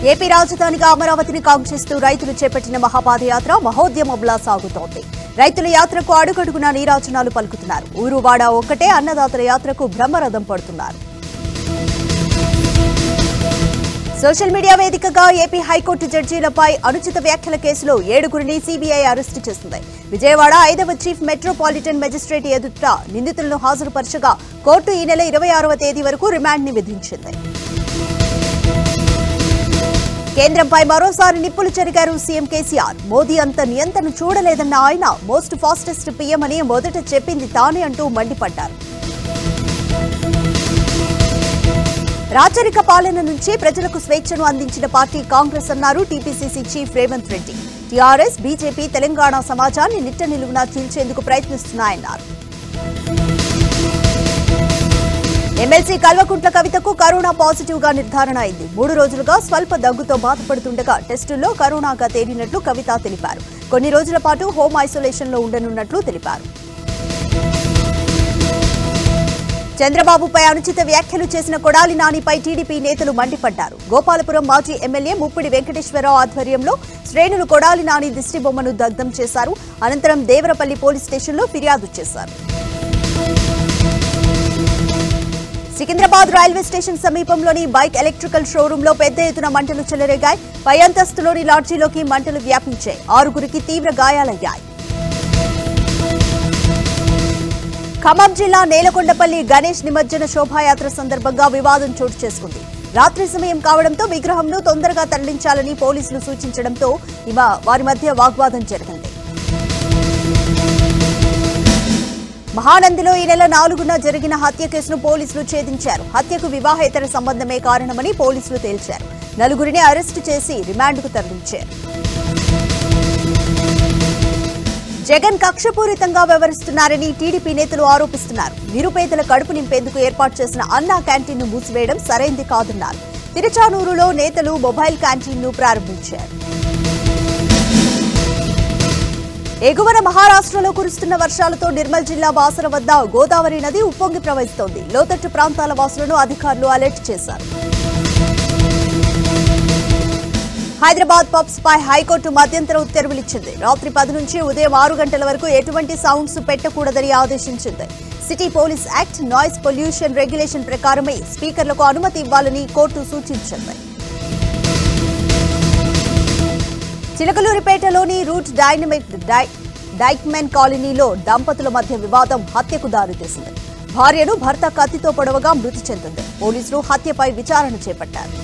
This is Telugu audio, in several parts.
ఏపీ రాజధానిగా అమరావతిని కాంక్షిస్తూ రైతులు చేపట్టిన మహాపాదయాత్ర మహోద్యమంలా సాగుతోంది రైతుల యాత్రకు అడుగడుగునా నీరాజనాలు పలుకుతున్నారు ఊరు వాడ ఒక్కటే అన్నదాతల యాత్రకు బ్రహ్మరథం పడుతున్నారు సోషల్ మీడియా వేదికగా ఏపీ హైకోర్టు జడ్జీలపై అనుచిత వ్యాఖ్యల కేసులో ఏడుగురిని సీబీఐ అరెస్టు చేసింది విజయవాడ ఐదవ చీఫ్ మెట్రోపాలిటన్ మెజిస్ట్రేట్ ఎదుట నిందితులను హాజరుపరచగా కోర్టు ఈ నెల ఇరవై ఆరవ తేదీ వరకు రిమాండ్ ని విధించింది కేంద్రంపై మరోసారి నిప్పులు చెరిగారు సీఎం కేసీఆర్ మోదీ అంత నియంత్రణ చూడలేదన్న ఆయన మోస్ట్ ఫాస్టెస్ట్ పీఎం అని మొదట చెప్పింది తానే అంటూ మండిపడ్డారు రాచరిక పాలన నుంచి ప్రజలకు స్వేచ్ఛను అందించిన పార్టీ కాంగ్రెస్ అన్నారు TPCC chief Revanth Reddy TRS BJP Telangana సమాజాన్ని నిట్ట నిలువునా చీల్చేందుకు ప్రయత్నిస్తున్నాయన్నారు ఎమ్మెల్సీ కల్వకుంట్ల కవితకు కరోనా పాజిటివ్ గా నిర్ధారణ అయింది మూడు రోజులుగా స్వల్ప దగ్గుతో బాధపడుతుండగా టెస్టుల్లో కరోనాగా తేలినట్లు కవిత తెలిపారు కొన్ని రోజుల పాటు హోమ్ ఐసోలేషన్ లో ఉండనున్నట్లు తెలిపారు చంద్రబాబుపై అనుచిత వ్యాఖ్యలు చేసిన కొడాలి నానిపై టీడీపీ నేతలు మండిపడ్డారు గోపాలపురం మాజీ ఎమ్మెల్యే ముప్పిడి వెంకటేశ్వరరావు ఆధ్వర్యంలో శ్రేణులు కొడాలి నాని దిష్టిబొమ్మను దగ్ధం చేశారు అనంతరం దేవరపల్లి పోలీస్ స్టేషన్లో ఫిర్యాదు చేశారు సికింద్రాబాద్ రైల్వే స్టేషన్ సమీపంలోని బైక్ ఎలక్ట్రికల్ షోరూంలో పెద్ద ఎత్తున మంటలు చెలరేగాయి పై అంతస్తులోని లాడ్జీలోకి మంటలు వ్యాపించాయి ఆరుగురికి తీవ్ర గాయాలయ్యాయి ఖమ్మం జిల్లా నేలకొండపల్లి గణేష్ నిమజ్జన శోభాయాత్ర సందర్భంగా వివాదం చోటు చేసుకుంది రాత్రి సమయం కావడంతో విగ్రహంను తొందరగా తరలించాలని పోలీసులు సూచించడంతో ఇవ వారి మధ్య వాగ్వాదం జరిగింది మహానందిలో ఈ నెల నాలుగున జరిగిన హత్య కేసును పోలీసులు ఛేదించారు హత్యకు వివాహేతర సంబంధమే కారణమని పోలీసులు తేల్చారు నలుగురిని అరెస్టు చేసి రిమాండ్కు తరలించారు జగన్ కక్షపూరితంగా వ్యవహరిస్తున్నారని టీడీపీ నేతలు ఆరోపిస్తున్నారు నిరుపేదల కడుపు నింపేందుకు ఏర్పాటు చేసిన అన్నా క్యాంటీన్ను మూసివేయడం సరైంది కాదన్నారు తిరుచానూరులో నేతలు మొబైల్ క్యాంటీన్ను ప్రారంభించారు ఎగువన మహారాష్ట్రలో కురుస్తున్న వర్షాలతో నిర్మల్ జిల్లా బాసర వద్ద గోదావరి నది ఉప్పొంగి ప్రవహిస్తోంది లోతట్టు ప్రాంతాల వాసులను అధికారులు అలర్ట్ చేశారు హైదరాబాద్ పబ్స్ పై హైకోర్టు మధ్యంతర ఉత్తర్వులిచ్చింది రాత్రి పది నుంచి ఉదయం ఆరు గంటల వరకు ఎటువంటి సౌండ్స్ పెట్టకూడదని ఆదేశించింది city police act noise pollution regulation ప్రకారమే స్పీకర్లకు అనుమతి ఇవ్వాలని కోర్టు సూచించింది చిలకలూరిపేటలోని రూట్ డైనమిక్ డై డైక్మెన్ కాలనీలో దంపతుల మధ్య వివాదం హత్యకు దారితీసింది భార్యను భర్త కత్తితో పొడవగా మృతి చెందింది పోలీసులు హత్యపై విచారణ చేపట్టారు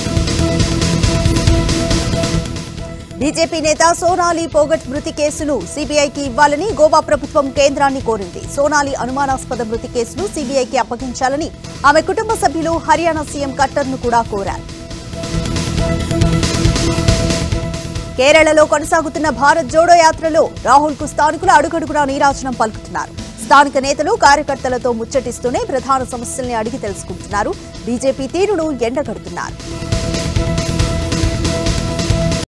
బీజేపీ నేత సోనాలి పోగట్ మృతి కేసును సీబీఐకి ఇవ్వాలని గోవా ప్రభుత్వం కేంద్రాన్ని కోరింది సోనాలి అనుమానాస్పద మృతి కేసును సీబీఐకి అప్పగించాలని ఆమె కుటుంబ సభ్యులు హర్యానా సీఎం కట్టర్ను కూడా కోరారు కేరళలో కొనసాగుతున్న భారత్ జోడో యాత్రలో రాహుల్ కు స్థానికులు అడుగడుగునా నీరాజనం పలుకుతున్నారు స్థానిక నేతలు కార్యకర్తలతో ముచ్చటిస్తూనే ప్రధాన సమస్యల్ని అడిగి తెలుసుకుంటున్నారు బీజేపీ తీరును ఎండగడుతున్నారు